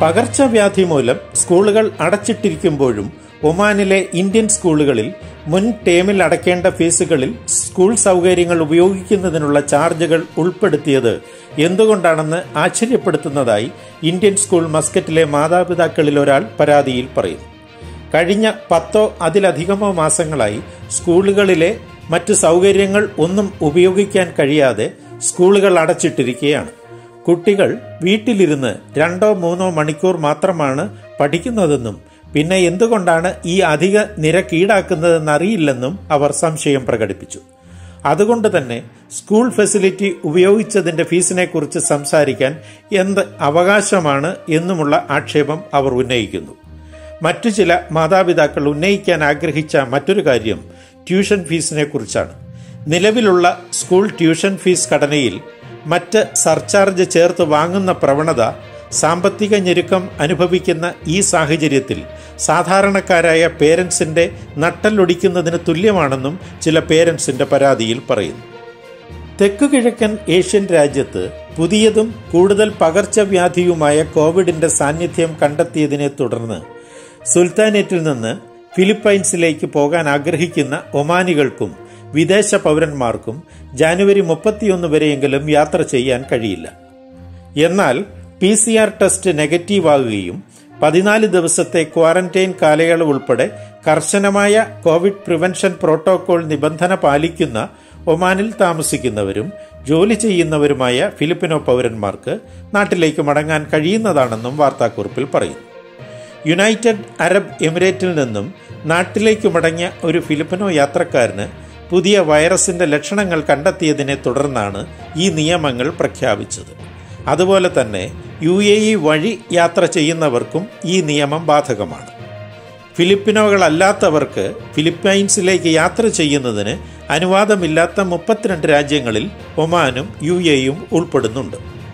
പകർച്ചവ്യാധി മൂലം സ്കൂളുകൾ അടച്ചിട്ടിരിക്കുമ്പോഴും ഒമാനിലെ ഇന്ത്യൻ സ്കൂളുകളിൽ മുൻ ടേമിൽ അടയ്ക്കേണ്ട ഫീസുകളിൽ സ്കൂൾ സൗകര്യങ്ങൾ ഉപയോഗിക്കുന്നതിനുള്ള ചാർജുകൾ ഉൾപ്പെടുത്തിയത് എന്തുകൊണ്ടാണെന്ന് ആശ്ചര്യപ്പെടുത്തുന്നതായി ഇന്ത്യൻ സ്കൂൾ മസ്കറ്റിലെ മാതാപിതാക്കളിൽ ഒരാൾ പരാതിയിൽ പറയുന്നു കഴിഞ്ഞ പത്തോ അതിലധികമോ മാസങ്ങളായി സ്കൂളുകളിലെ മറ്റ് സൗകര്യങ്ങൾ ഒന്നും ഉപയോഗിക്കാൻ കഴിയാതെ സ്കൂളുകൾ അടച്ചിട്ടിരിക്കുകയാണ് കുട്ടികൾ വീട്ടിലിരുന്ന് രണ്ടോ മൂന്നോ മണിക്കൂർ മാത്രമാണ് പഠിക്കുന്നതെന്നും പിന്നെ എന്തുകൊണ്ടാണ് ഈ അധിക നിരക്ക് ഈടാക്കുന്നതെന്ന് അറിയില്ലെന്നും അവർ സംശയം പ്രകടിപ്പിച്ചു അതുകൊണ്ട് തന്നെ സ്കൂൾ ഫെസിലിറ്റി ഉപയോഗിച്ചതിന്റെ ഫീസിനെക്കുറിച്ച് സംസാരിക്കാൻ എന്ത് അവകാശമാണ് എന്നുമുള്ള ആക്ഷേപം അവർ ഉന്നയിക്കുന്നു മറ്റു ചില മാതാപിതാക്കൾ ഉന്നയിക്കാൻ ആഗ്രഹിച്ച മറ്റൊരു കാര്യം ട്യൂഷൻ ഫീസിനെ കുറിച്ചാണ് നിലവിലുള്ള സ്കൂൾ ട്യൂഷൻ ഫീസ് ഘടനയിൽ മറ്റ് സർചാർജ് ചേർത്ത് വാങ്ങുന്ന പ്രവണത സാമ്പത്തിക ഞെരുക്കം അനുഭവിക്കുന്ന ഈ സാഹചര്യത്തിൽ സാധാരണക്കാരായ പേരൻസിന്റെ നട്ടലൊടിക്കുന്നതിന് തുല്യമാണെന്നും ചില പേരൻസിന്റെ പരാതിയിൽ പറയുന്നു തെക്കുകിഴക്കൻ ഏഷ്യൻ രാജ്യത്ത് പുതിയതും കൂടുതൽ പകർച്ചവ്യാധിയുമായ കോവിഡിന്റെ സാന്നിധ്യം കണ്ടെത്തിയതിനെ തുടർന്ന് സുൽത്താനേറ്റിൽ നിന്ന് ഫിലിപ്പൈൻസിലേക്ക് പോകാൻ ആഗ്രഹിക്കുന്ന ഒമാനികൾക്കും വിദേശ പൗരന്മാർക്കും ജാനുവരി മുപ്പത്തിയൊന്ന് വരെയെങ്കിലും യാത്ര ചെയ്യാൻ കഴിയില്ല എന്നാൽ P C R test negative ആകുകയും പതിനാല് ദിവസത്തെ ക്വാറന്റൈൻ കാലയളവ് ഉൾപ്പെടെ കർശനമായ കോവിഡ് പ്രിവെൻഷൻ പ്രോട്ടോകോൾ നിബന്ധന പാലിക്കുന്ന ഒമാനിൽ താമസിക്കുന്നവരും ജോലി ചെയ്യുന്നവരുമായ ഫിലിപ്പിനോ പൗരന്മാർക്ക് നാട്ടിലേക്ക് മടങ്ങാൻ കഴിയുന്നതാണെന്നും വാർത്താക്കുറിപ്പിൽ പറയുന്നു യുണൈറ്റഡ് അറബ് എമിറേറ്റിൽ നിന്നും നാട്ടിലേക്ക് മടങ്ങിയ ഒരു ഫിലിപ്പിനോ യാത്രക്കാരന് പുതിയ വൈറസിന്റെ ലക്ഷണങ്ങൾ കണ്ടെത്തിയതിനെ തുടർന്നാണ് ഈ നിയമങ്ങൾ പ്രഖ്യാപിച്ചത് അതുപോലെ തന്നെ യു എ ഇ വഴി യാത്ര ചെയ്യുന്നവർക്കും ഈ നിയമം ബാധകമാണ് ഫിലിപ്പിനോകളല്ലാത്തവർക്ക് ഫിലിപ്പൈൻസിലേക്ക് യാത്ര ചെയ്യുന്നതിന് അനുവാദമില്ലാത്ത മുപ്പത്തിരണ്ട് രാജ്യങ്ങളിൽ ഒമാനും യു എയും ഉൾപ്പെടുന്നുണ്ട്